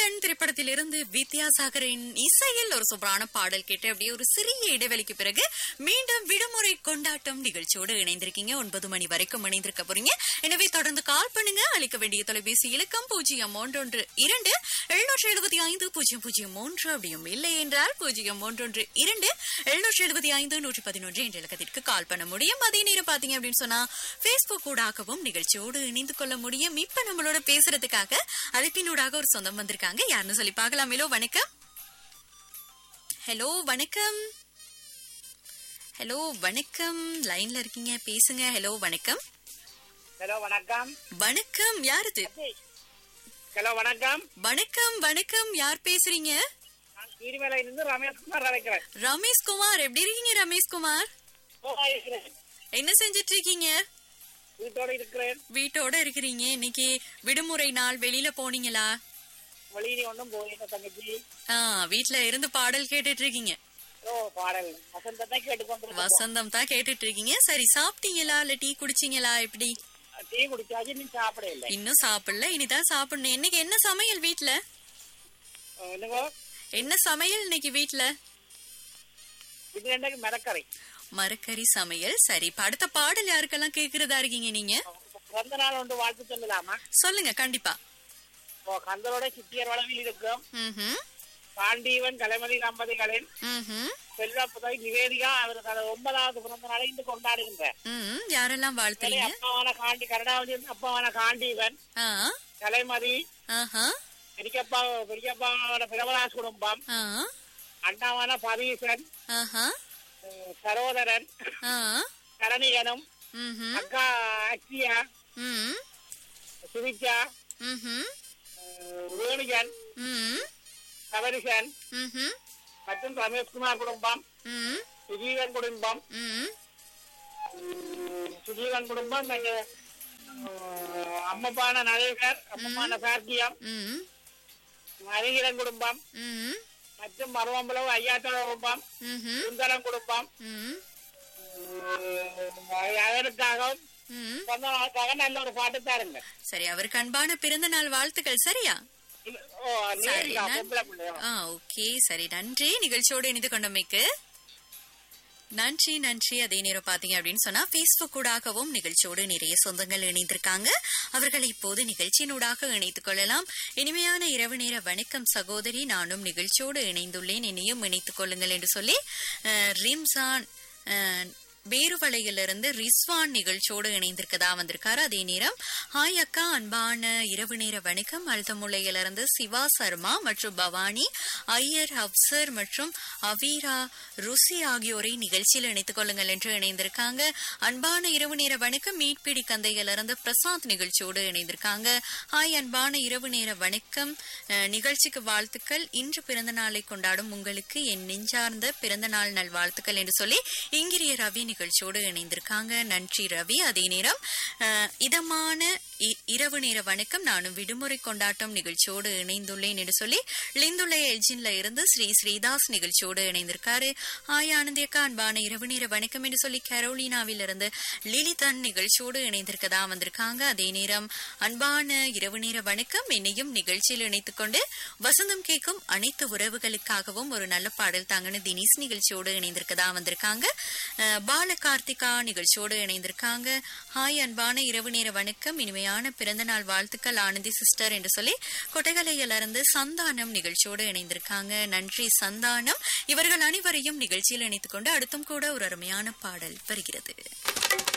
திருடன் திரைப்படத்திலிருந்து வித்யாசாகரின் இசையில் ஒரு சூப்பரான பாடல் கேட்டு அப்படியே ஒரு சிறிய இடைவெளிக்கு பிறகு மீண்டும் விடுமுறை கொண்டாட்டம் நிகழ்ச்சியோடு இணைந்திருக்கீங்க ஒன்பது மணி வரைக்கும் இணைந்திருக்க போறீங்க எனவே தொடர்ந்து கால் பண்ணுங்க அளிக்க வேண்டிய தொலைபேசி இலக்கம் பூஜ்ஜியம் ஒன்றொன்று இரண்டு எழுநூற்றி எழுபத்தி ஐந்து பூஜ்ஜியம் பூஜ்ஜியம் மூன்று அப்படியும் இல்லை என்றால் பூஜ்ஜியம் ஒன்றொன்று இரண்டு எழுநூற்றி எழுபத்தி ஐந்து நூற்றி பதினொன்று என்ற இலக்கத்திற்கு கால் பண்ண முடியும் அதே நேரம் பாத்தீங்க அப்படின்னு சொன்னா பேஸ்புக் ஊடாகவும் நிகழ்ச்சியோடு இணைந்து கொள்ள முடியும் இப்ப நம்மளோட பேசுறதுக்காக அழைப்பினூடாக ஒரு சொந்தம் வந்திருக்காங்க யாருன்னு சொல்லி பார்க்கலாம் ஹலோ வணக்கம் ஹலோ வணக்கம் ஹலோ வணக்கம் லைன்ல இருக்கீங்க பேசுங்க ஹலோ வணக்கம் ஹலோ வணக்கம் வணக்கம் யார் இது ஹலோ வணக்கம் வணக்கம் வணக்கம் யார் பேசுறீங்க நான் கீரிமலை இருந்து ரமேஷ்குமார் அழைக்கிறேன் ரமேஷ் குமார் எப்படி இருக்கீங்க ரமேஷ் குமார் சுகமா இருக்கிறேன் என்ன செஞ்சிட்டு இருக்கீங்க வீட்டோட இருக்கிறேன் வீட்டோட இருக்கிறீங்க இன்னைக்கு விடுமுறை நாள் வெளியில போனீங்களா வெளியில ஒன்றும் போயிருந்த தங்கச்சி ஆ வீட்ல இருந்து பாடல் கேட்டுட்டு இருக்கீங்க ஓ பாடல் வசந்தத்தை கேட்டுக்கொண்டு வசந்தம் தான் கேட்டுட்டு இருக்கீங்க சரி சாப்பிட்டீங்களா இல்ல டீ குடிச்சீங்களா எப்படி டீ குடிச்சாச்சு நீ சாப்பிட இல்லை இன்னும் சாப்பிடல இனிதான் சாப்பிடணும் இன்னைக்கு என்ன சமையல் வீட்ல என்னங்கோ என்ன சமையல் இன்னைக்கு வீட்ல இது ரெண்டாக்கு மிளக்கரை மரக்கறி சமையல் சரி இப்ப அடுத்த பாடல் யாருக்கெல்லாம் கேக்குறதா இருக்கீங்க நீங்க பிறந்த நாள் ஒன்று வாழ்த்து சொல்லலாமா சொல்லுங்க கண்டிப்பா ஓ கந்தரோட சித்தியர் வளவில் இருக்கும் ம்ஹும். பாண்டீவன் கலைமதி தம்பதிகளின் ம்ஹும். செல்வ புதை நிவேதிகா அவருக்கு ஒன்பதாவது பிறந்த நாளை இன்று கொண்டாடுகின்ற ம், யாரெல்லாம் வாழ்த்துறீங்க அப்பாவான காண்டி கனடாவில் இருந்து அப்பாவான காண்டீவன் ஆ, கலைமதி ஆஹா, பெரியப்பா பெரியப்பாவோட பிரபலாஸ் குடும்பம் ஆ, அண்ணாவான பதீசன் ஆஹா, அஹ் சரோதரன் ஆ, கரணியனும் ம்ஹும், அக்கா அச்சியா ம், சுவிச்சா ம்ஹும், அஹ் வேணிகன் ம், சபரிசன் ம்ஹும், மற்றும் ரமேஷ்குமார் குடும்பம் ம், சுஜீவன் குடும்பம் ம், உம், சுஜீவன் குடும்பம் இந்த, அஹ், அம்மப்பான நரேகர் அம்மப்பான சார்க்கியம் ம், அரிகிரன் குடும்பம் ம், மற்றும் மருவம்பளவு ஐயாத்தோட குடும்பம் ம்ஹும், சுந்தரம் குடும்பம் ம், உம், அதற்காகவும் ம். சொந்த நாளுக்காக நல்ல ஒரு பாட்டு தாருங்க சரி அவருக்கு அன்பான பிறந்த நாள் வாழ்த்துக்கள் சரியா இல்ல, ஓ சரி நேரில் நன்- பொம்பளை பிள்ளையா ஆ ஓகே சரி நன்றி நிகழ்ச்சியோடு இணைந்து கொண்டமைக்கு நன்றி நன்றி அதே நேரம் பாத்தீங்க அப்படின்னு சொன்னா பேஸ்புக் ஊடாகவும் நிகழ்ச்சியோடு நிறைய சொந்தங்கள் இணைந்திருக்காங்க அவர்களை இப்போது நிகழ்ச்சியினூடாக இணைத்துக் கொள்ளலாம் இனிமையான இரவு நேர வணக்கம் சகோதரி நானும் நிகழ்ச்சியோடு இணைந்துள்ளேன் என்னையும் இணைத்துக் கொள்ளுங்கள் என்று சொல்லி அஹ், ரிம்சான் அஹ், பேருவளையிலிருந்து ரிஸ்வான் நிகழ்ச்சியோடு இணைந்திருக்கதா வந்திருக்காரு அதே நேரம் ஹாய் அக்கா அன்பான இரவு நேர வணக்கம் அழுத்தமுலையிலிருந்து சிவா சர்மா மற்றும் பவானி ஐயர் ஹப்சர் மற்றும் அவீரா ருசி ஆகியோரை நிகழ்ச்சியில் இணைத்துக் கொள்ளுங்கள் என்று இணைந்திருக்காங்க அன்பான இரவு நேர வணக்கம் மீட்பிடி கந்தையிலிருந்து பிரசாந்த் நிகழ்ச்சியோடு இணைந்திருக்காங்க ஹாய் அன்பான இரவு நேர வணக்கம் அஹ், நிகழ்ச்சிக்கு வாழ்த்துக்கள் இன்று பிறந்த நாளை கொண்டாடும் உங்களுக்கு என் நெஞ்சார்ந்த பிறந்த நாள் நல் வாழ்த்துக்கள் என்று சொல்லி இங்கிரிய ரவி நிகழ்ச்சியோடு இணைந்திருக்காங்க நன்றி ரவி அதே நேரம் அஹ், இதமான இ- இரவு நேர வணக்கம் நானும் விடுமுறை கொண்டாட்டம் நிகழ்ச்சியோடு இணைந்துள்ளேன் என்று சொல்லி லிந்துள்ள எல்ஜின்ல இருந்து ஸ்ரீ ஸ்ரீதாஸ் நிகழ்ச்சியோடு இணைந்திருக்காரு ஆய் ஆனந்தியக்கா அன்பான இரவு நேர வணக்கம் என்று சொல்லி கரோலினாவில் இருந்து லிலிதன் நிகழ்ச்சியோடு இணைந்திருக்கதா வந்திருக்காங்க அதே நேரம் அன்பான இரவு நேர வணக்கம் என்னையும் நிகழ்ச்சியில் இணைத்துக் கொண்டு வசந்தம் கேட்கும் அனைத்து உறவுகளுக்காகவும் ஒரு நல்ல பாடல் தாங்கன்னு தினேஷ் நிகழ்ச்சியோடு இணைந்திருக்கதா வந்திருக்காங்க அஹ், பால கார்த்திகா நிகழ்ச்சியோடு இணைந்திருக்காங்க ஹாய் அன்பான இரவு நேர வணக்கம் இனிமையான பிறந்த நாள் வாழ்த்துக்கள் ஆனந்தி சிஸ்டர் என்று சொல்லி கொட்டகலையிலிருந்து சந்தானம் நிகழ்ச்சியோடு இணைந்திருக்காங்க நன்றி சந்தானம் இவர்கள் அனைவரையும் நிகழ்ச்சியில் இணைத்துக் கொண்டு அடுத்தும் கூட ஒரு அருமையான பாடல் வருகிறது